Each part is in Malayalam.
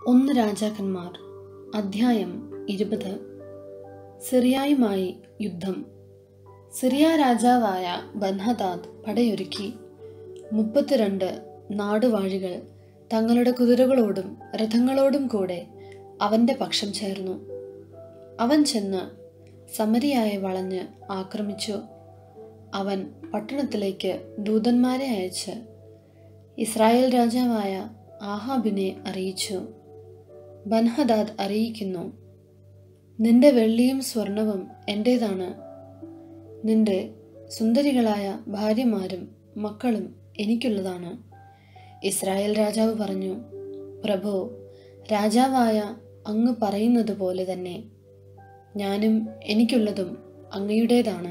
ഒന്ന് രാജാക്കന്മാർ അധ്യായം ഇരുപത് സിറിയായുമായി യുദ്ധം സിറിയ രാജാവായ ബൻഹദാദ് പടയൊരുക്കി മുപ്പത്തിരണ്ട് നാടുവാഴികൾ തങ്ങളുടെ കുതിരകളോടും രഥങ്ങളോടും കൂടെ അവന്റെ പക്ഷം ചേർന്നു അവൻ ചെന്ന് സമരിയായെ വളഞ്ഞ് ആക്രമിച്ചു അവൻ പട്ടണത്തിലേക്ക് ദൂതന്മാരെ അയച്ച് ഇസ്രായേൽ രാജാവായ ആഹാബിനെ അറിയിച്ചു ബൻഹദാദ് അറിയിക്കുന്നു നിന്റെ വെള്ളിയും സ്വർണവും എൻ്റേതാണ് നിന്റെ സുന്ദരികളായ ഭാര്യമാരും മക്കളും എനിക്കുള്ളതാണ് ഇസ്രായേൽ രാജാവ് പറഞ്ഞു പ്രഭു രാജാവായ അങ്ങ് പറയുന്നത് പോലെ തന്നെ ഞാനും എനിക്കുള്ളതും അങ്ങയുടേതാണ്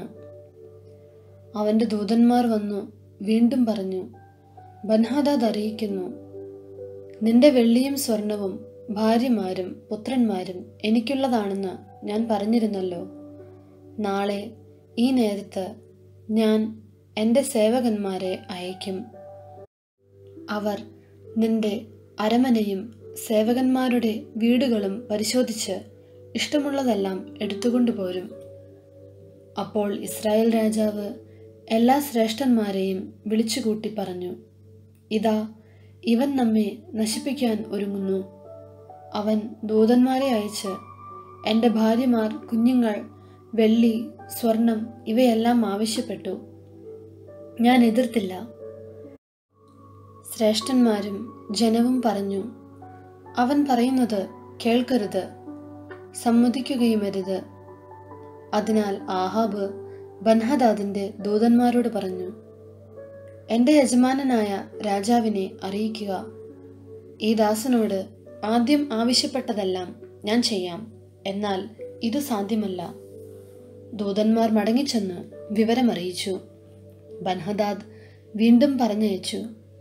അവന്റെ ദൂതന്മാർ വന്നു വീണ്ടും പറഞ്ഞു ബൻഹദാദ് അറിയിക്കുന്നു നിന്റെ വെള്ളിയും സ്വർണവും ഭാര്യമാരും പുത്രന്മാരും എനിക്കുള്ളതാണെന്ന് ഞാൻ പറഞ്ഞിരുന്നല്ലോ നാളെ ഈ നേരത്ത് ഞാൻ എൻ്റെ സേവകന്മാരെ അയക്കും അവർ നിന്റെ അരമനയും സേവകന്മാരുടെ വീടുകളും പരിശോധിച്ച് ഇഷ്ടമുള്ളതെല്ലാം എടുത്തുകൊണ്ടുപോരും അപ്പോൾ ഇസ്രായേൽ രാജാവ് എല്ലാ ശ്രേഷ്ഠന്മാരെയും വിളിച്ചുകൂട്ടി പറഞ്ഞു ഇതാ ഇവൻ നമ്മെ നശിപ്പിക്കാൻ ഒരുങ്ങുന്നു അവൻ ദൂതന്മാരെ അയച്ച് എൻ്റെ ഭാര്യമാർ കുഞ്ഞുങ്ങൾ വെള്ളി സ്വർണം ഇവയെല്ലാം ആവശ്യപ്പെട്ടു ഞാൻ എതിർത്തില്ല ശ്രേഷ്ഠന്മാരും ജനവും പറഞ്ഞു അവൻ പറയുന്നത് കേൾക്കരുത് സമ്മതിക്കുകയുമരുത് അതിനാൽ ആഹാബ് ബൻഹദാദിന്റെ ദൂതന്മാരോട് പറഞ്ഞു എന്റെ യജമാനനായ രാജാവിനെ അറിയിക്കുക ഈ ദാസനോട് ആദ്യം ആവശ്യപ്പെട്ടതെല്ലാം ഞാൻ ചെയ്യാം എന്നാൽ ഇത് സാധ്യമല്ല ദൂതന്മാർ മടങ്ങിച്ചെന്ന് വിവരമറിയിച്ചു ബൻഹദാദ് വീണ്ടും പറഞ്ഞയച്ചു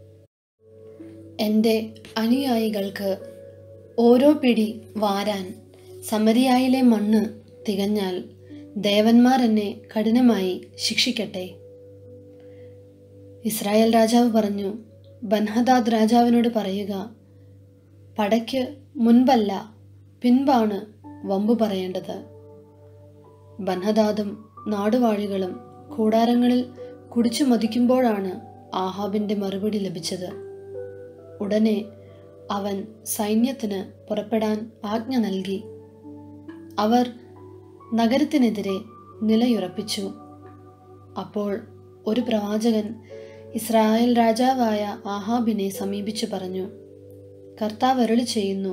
എൻ്റെ അനുയായികൾക്ക് ഓരോ പിടി വാരാൻ സമരിയായിലെ മണ്ണ് തികഞ്ഞാൽ ദേവന്മാർ എന്നെ കഠിനമായി ശിക്ഷിക്കട്ടെ ഇസ്രായേൽ രാജാവ് പറഞ്ഞു ബൻഹദാദ് രാജാവിനോട് പറയുക പടയ്ക്ക് മുൻപല്ല പിൻപാണ് വമ്പു പറയേണ്ടത് ബൻഹദാദും നാടുവാഴികളും കൂടാരങ്ങളിൽ കുടിച്ചു മതിക്കുമ്പോഴാണ് ആഹാബിന്റെ മറുപടി ലഭിച്ചത് ഉടനെ അവൻ സൈന്യത്തിന് പുറപ്പെടാൻ ആജ്ഞ നൽകി അവർ നഗരത്തിനെതിരെ നിലയുറപ്പിച്ചു അപ്പോൾ ഒരു പ്രവാചകൻ ഇസ്രായേൽ രാജാവായ ആഹാബിനെ സമീപിച്ചു പറഞ്ഞു കർത്താവ് അരുളി ചെയ്യുന്നു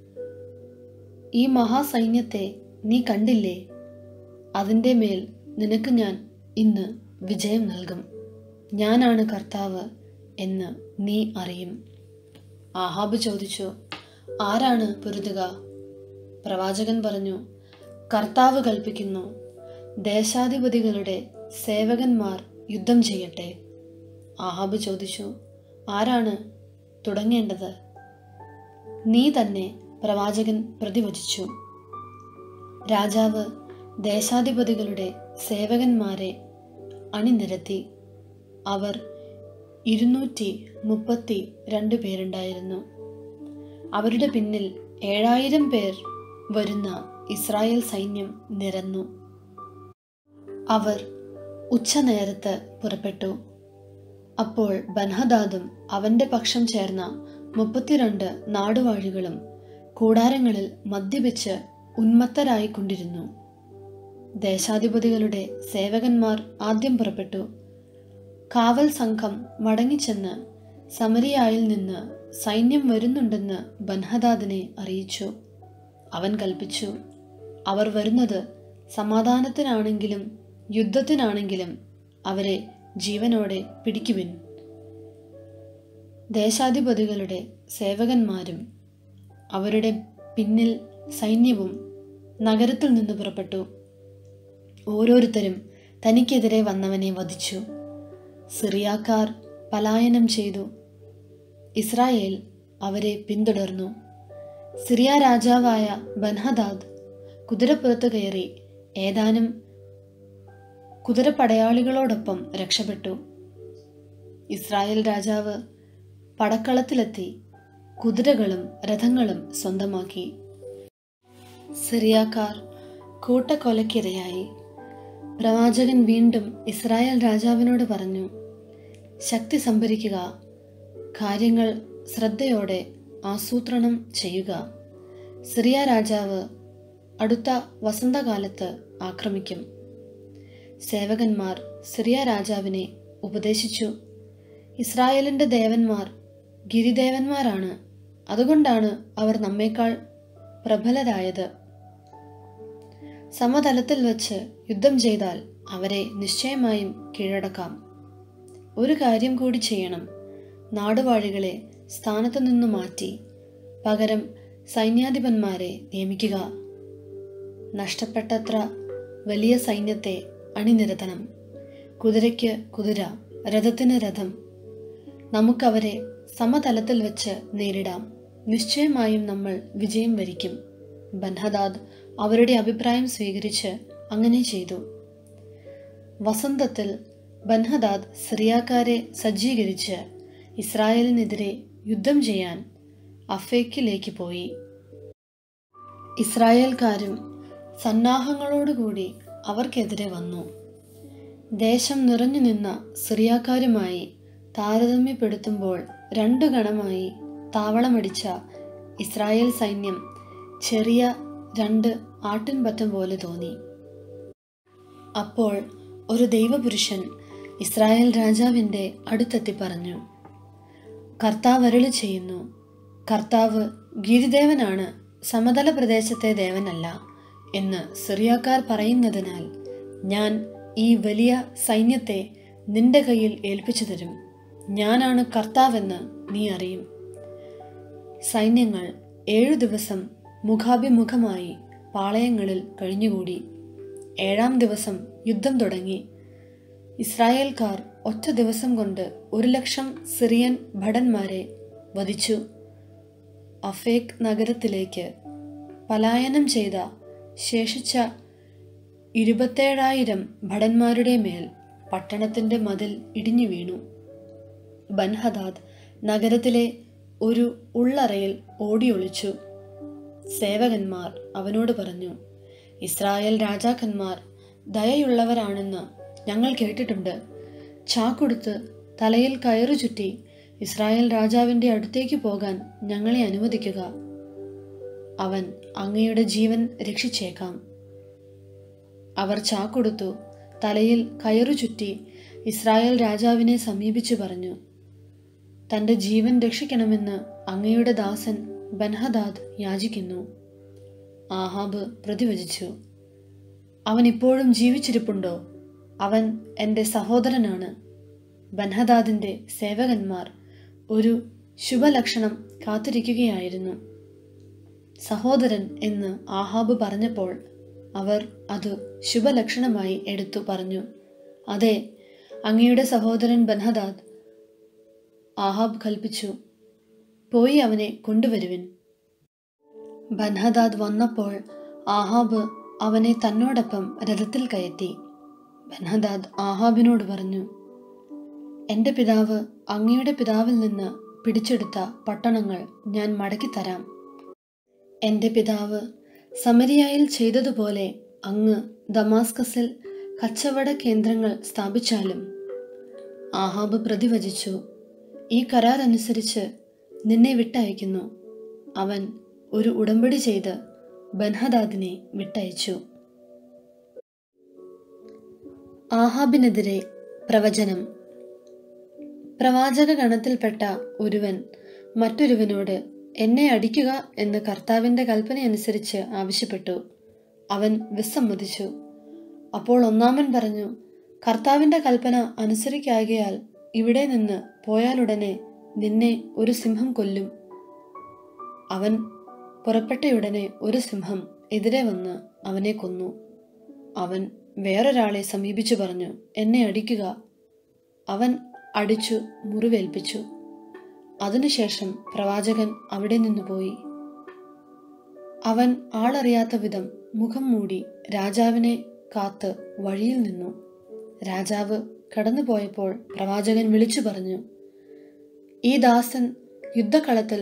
ഈ മഹാസൈന്യത്തെ നീ കണ്ടില്ലേ അതിൻ്റെ മേൽ നിനക്ക് ഞാൻ ഇന്ന് വിജയം നൽകും ഞാനാണ് കർത്താവ് എന്ന് നീ അറിയും ആഹാബ് ചോദിച്ചു ആരാണ് പൊരുതുക പ്രവാചകൻ പറഞ്ഞു കർത്താവ് കൽപ്പിക്കുന്നു ദേശാധിപതികളുടെ സേവകന്മാർ യുദ്ധം ചെയ്യട്ടെ ആഹാബ് ചോദിച്ചു ആരാണ് തുടങ്ങേണ്ടത് നീ തന്നെ പ്രവാചകൻ പ്രതിവചിച്ചു രാജാവ് ദേശാധിപതികളുടെ സേവകന്മാരെ അണിനിരത്തി അവർ ഇരുന്നൂറ്റി മുപ്പത്തി രണ്ട് പേരുണ്ടായിരുന്നു അവരുടെ പിന്നിൽ ഏഴായിരം പേർ വരുന്ന ഇസ്രായേൽ സൈന്യം നിരന്നു അവർ ഉച്ചനേരത്ത് പുറപ്പെട്ടു അപ്പോൾ ബൻഹദാദും അവന്റെ പക്ഷം ചേർന്ന മുപ്പത്തിരണ്ട് നാടുവാഴികളും കൂടാരങ്ങളിൽ മദ്യപിച്ച് ഉന്മത്തരായിക്കൊണ്ടിരുന്നു ദേശാധിപതികളുടെ സേവകന്മാർ ആദ്യം പുറപ്പെട്ടു കാവൽ സംഘം മടങ്ങിച്ചെന്ന് സമരിയായിൽ നിന്ന് സൈന്യം വരുന്നുണ്ടെന്ന് ബൻഹദാദിനെ അറിയിച്ചു അവൻ കൽപ്പിച്ചു അവർ വരുന്നത് സമാധാനത്തിനാണെങ്കിലും യുദ്ധത്തിനാണെങ്കിലും അവരെ ജീവനോടെ പിടിക്കുവിൻ ദേശാധിപതികളുടെ സേവകന്മാരും അവരുടെ പിന്നിൽ സൈന്യവും നഗരത്തിൽ നിന്ന് പുറപ്പെട്ടു ഓരോരുത്തരും തനിക്കെതിരെ വന്നവനെ വധിച്ചു സിറിയാക്കാർ പലായനം ചെയ്തു ഇസ്രായേൽ അവരെ പിന്തുടർന്നു സിറിയ രാജാവായ ബൻഹദാദ് കുതിരപ്പുറത്ത് കയറി ഏതാനും കുതിരപ്പടയാളികളോടൊപ്പം രക്ഷപ്പെട്ടു ഇസ്രായേൽ രാജാവ് പടക്കളത്തിലെത്തി കുതിരകളും രഥങ്ങളും സ്വന്തമാക്കി സിറിയാക്കാർ കൂട്ടക്കൊലക്കിരയായി പ്രവാചകൻ വീണ്ടും ഇസ്രായേൽ രാജാവിനോട് പറഞ്ഞു ശക്തി സംഭരിക്കുക കാര്യങ്ങൾ ശ്രദ്ധയോടെ ആസൂത്രണം ചെയ്യുക സിറിയ രാജാവ് അടുത്ത വസന്തകാലത്ത് ആക്രമിക്കും സേവകന്മാർ സിറിയ രാജാവിനെ ഉപദേശിച്ചു ഇസ്രായേലിന്റെ ദേവന്മാർ ഗിരിദേവന്മാരാണ് അതുകൊണ്ടാണ് അവർ നമ്മേക്കാൾ പ്രബലരായത് സമതലത്തിൽ വച്ച് യുദ്ധം ചെയ്താൽ അവരെ നിശ്ചയമായും കീഴടക്കാം ഒരു കാര്യം കൂടി ചെയ്യണം നാടുവാഴികളെ സ്ഥാനത്തു നിന്നു മാറ്റി പകരം സൈന്യാധിപന്മാരെ നിയമിക്കുക നഷ്ടപ്പെട്ടത്ര വലിയ സൈന്യത്തെ അണിനിരത്തണം കുതിരയ്ക്ക് കുതിര രഥത്തിന് രഥം നമുക്കവരെ സമതലത്തിൽ വെച്ച് നേരിടാം നിശ്ചയമായും നമ്മൾ വിജയം വരിക്കും ബൻഹദാദ് അവരുടെ അഭിപ്രായം സ്വീകരിച്ച് അങ്ങനെ ചെയ്തു വസന്തത്തിൽ ബൻഹദാദ് സിറിയാക്കാരെ സജ്ജീകരിച്ച് ഇസ്രായേലിനെതിരെ യുദ്ധം ചെയ്യാൻ അഫേക്കിലേക്ക് പോയി ഇസ്രായേൽക്കാരും സന്നാഹങ്ങളോടുകൂടി അവർക്കെതിരെ വന്നു ദേശം നിറഞ്ഞു നിന്ന സിറിയാക്കാരുമായി താരതമ്യപ്പെടുത്തുമ്പോൾ രണ്ടു ഗണമായി താവളമടിച്ച ഇസ്രായേൽ സൈന്യം ചെറിയ രണ്ട് ആട്ടിൻപറ്റം പോലെ തോന്നി അപ്പോൾ ഒരു ദൈവപുരുഷൻ ഇസ്രായേൽ രാജാവിൻ്റെ അടുത്തെത്തി പറഞ്ഞു കർത്താവ് അരുളി ചെയ്യുന്നു കർത്താവ് ഗിരിദേവനാണ് സമതല പ്രദേശത്തെ ദേവനല്ല എന്ന് സിറിയാക്കാർ പറയുന്നതിനാൽ ഞാൻ ഈ വലിയ സൈന്യത്തെ നിന്റെ കയ്യിൽ ഏൽപ്പിച്ചു തരും ഞാനാണ് കർത്താവെന്ന് നീ അറിയും സൈന്യങ്ങൾ ഏഴു ദിവസം മുഖാഭിമുഖമായി പാളയങ്ങളിൽ കഴിഞ്ഞുകൂടി ഏഴാം ദിവസം യുദ്ധം തുടങ്ങി ഇസ്രായേൽക്കാർ ഒറ്റ ദിവസം കൊണ്ട് ഒരു ലക്ഷം സിറിയൻ ഭടന്മാരെ വധിച്ചു അഫേക്ക് നഗരത്തിലേക്ക് പലായനം ചെയ്ത ശേഷിച്ച ഇരുപത്തേഴായിരം ഭടന്മാരുടെ മേൽ പട്ടണത്തിന്റെ മതിൽ ഇടിഞ്ഞു വീണു ബൻഹദാദ് നഗരത്തിലെ ഒരു ഉള്ളറയിൽ ഓടിയൊളിച്ചു സേവകന്മാർ അവനോട് പറഞ്ഞു ഇസ്രായേൽ രാജാക്കന്മാർ ദയയുള്ളവരാണെന്ന് ഞങ്ങൾ കേട്ടിട്ടുണ്ട് ചാക്കൊടുത്ത് തലയിൽ കയറു ചുറ്റി ഇസ്രായേൽ രാജാവിന്റെ അടുത്തേക്ക് പോകാൻ ഞങ്ങളെ അനുവദിക്കുക അവൻ അങ്ങയുടെ ജീവൻ രക്ഷിച്ചേക്കാം അവർ ചാക്കൊടുത്തു തലയിൽ കയറു ചുറ്റി ഇസ്രായേൽ രാജാവിനെ സമീപിച്ചു പറഞ്ഞു തന്റെ ജീവൻ രക്ഷിക്കണമെന്ന് അങ്ങയുടെ ദാസൻ ബൻഹദാദ് യാചിക്കുന്നു ആഹാബ് പ്രതിവചിച്ചു അവൻ ഇപ്പോഴും ജീവിച്ചിരിപ്പുണ്ടോ അവൻ എൻ്റെ സഹോദരനാണ് ബൻഹദാദിന്റെ സേവകന്മാർ ഒരു ശുഭലക്ഷണം കാത്തിരിക്കുകയായിരുന്നു സഹോദരൻ എന്ന് ആഹാബ് പറഞ്ഞപ്പോൾ അവർ അത് ശുഭലക്ഷണമായി എടുത്തു പറഞ്ഞു അതെ അങ്ങയുടെ സഹോദരൻ ബൻഹദാദ് ആഹാബ് കൽപ്പിച്ചു പോയി അവനെ കൊണ്ടുവരുവിൻ ബൻഹദാദ് വന്നപ്പോൾ ആഹാബ് അവനെ തന്നോടൊപ്പം രഥത്തിൽ കയറ്റി ബൻഹദാദ് ആഹാബിനോട് പറഞ്ഞു എൻ്റെ പിതാവ് അങ്ങയുടെ പിതാവിൽ നിന്ന് പിടിച്ചെടുത്ത പട്ടണങ്ങൾ ഞാൻ മടക്കിത്തരാം എൻ്റെ പിതാവ് സമരിയായിൽ ചെയ്തതുപോലെ അങ്ങ് ദമാസ്കസിൽ കച്ചവട കേന്ദ്രങ്ങൾ സ്ഥാപിച്ചാലും ആഹാബ് പ്രതിവചിച്ചു ഈ കരാർ അനുസരിച്ച് നിന്നെ വിട്ടയക്കുന്നു അവൻ ഒരു ഉടമ്പടി ചെയ്ത് ബൻഹദാദിനെ വിട്ടയച്ചു ആഹാബിനെതിരെ പ്രവചനം പ്രവാചക ഗണത്തിൽപ്പെട്ട ഒരുവൻ മറ്റൊരുവനോട് എന്നെ അടിക്കുക എന്ന് കർത്താവിന്റെ കൽപ്പനയനുസരിച്ച് ആവശ്യപ്പെട്ടു അവൻ വിസമ്മതിച്ചു അപ്പോൾ ഒന്നാമൻ പറഞ്ഞു കർത്താവിന്റെ കൽപ്പന അനുസരിക്കാകയാൽ ഇവിടെ നിന്ന് പോയാലുടനെ നിന്നെ ഒരു സിംഹം കൊല്ലും അവൻ പുറപ്പെട്ടയുടനെ ഒരു സിംഹം എതിരെ വന്ന് അവനെ കൊന്നു അവൻ വേറൊരാളെ സമീപിച്ചു പറഞ്ഞു എന്നെ അടിക്കുക അവൻ അടിച്ചു മുറിവേൽപ്പിച്ചു അതിനുശേഷം പ്രവാചകൻ അവിടെ നിന്ന് പോയി അവൻ ആളറിയാത്ത വിധം മുഖം മൂടി രാജാവിനെ കാത്ത് വഴിയിൽ നിന്നു രാജാവ് കടന്നുപോയപ്പോൾ പ്രവാചകൻ വിളിച്ചു പറഞ്ഞു ഈ ദാസൻ യുദ്ധക്കളത്തിൽ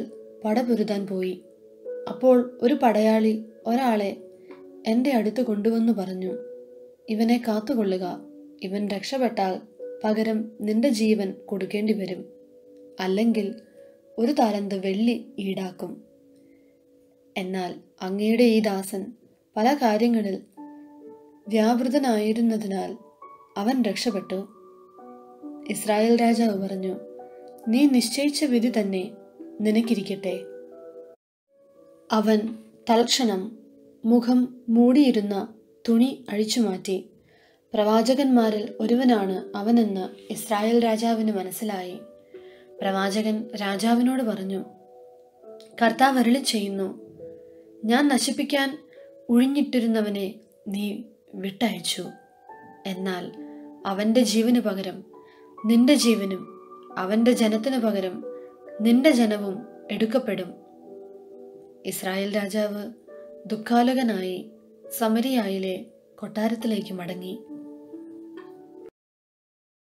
പടപൊരുതാൻ പോയി അപ്പോൾ ഒരു പടയാളി ഒരാളെ എൻ്റെ അടുത്ത് കൊണ്ടുവന്നു പറഞ്ഞു ഇവനെ കാത്തുകൊള്ളുക ഇവൻ രക്ഷപ്പെട്ടാൽ പകരം നിന്റെ ജീവൻ കൊടുക്കേണ്ടി വരും അല്ലെങ്കിൽ ഒരു താലന്ത് വെള്ളി ഈടാക്കും എന്നാൽ അങ്ങയുടെ ഈ ദാസൻ പല കാര്യങ്ങളിൽ വ്യാപൃതനായിരുന്നതിനാൽ അവൻ രക്ഷപ്പെട്ടു ഇസ്രായേൽ രാജാവ് പറഞ്ഞു നീ നിശ്ചയിച്ച വിധി തന്നെ നിനക്കിരിക്കട്ടെ അവൻ തൽക്ഷണം മുഖം മൂടിയിരുന്ന തുണി അഴിച്ചുമാറ്റി പ്രവാചകന്മാരിൽ ഒരുവനാണ് അവനെന്ന് ഇസ്രായേൽ രാജാവിന് മനസ്സിലായി പ്രവാചകൻ രാജാവിനോട് പറഞ്ഞു കർത്താവ് അരുളി ചെയ്യുന്നു ഞാൻ നശിപ്പിക്കാൻ ഒഴിഞ്ഞിട്ടിരുന്നവനെ നീ വിട്ടയച്ചു എന്നാൽ അവൻ്റെ ജീവന് പകരം നിന്റെ ജീവനും അവൻ്റെ ജനത്തിനു പകരം നിന്റെ ജനവും എടുക്കപ്പെടും ഇസ്രായേൽ രാജാവ് ദുഃഖാലകനായി സമരിയായിലെ കൊട്ടാരത്തിലേക്ക് മടങ്ങി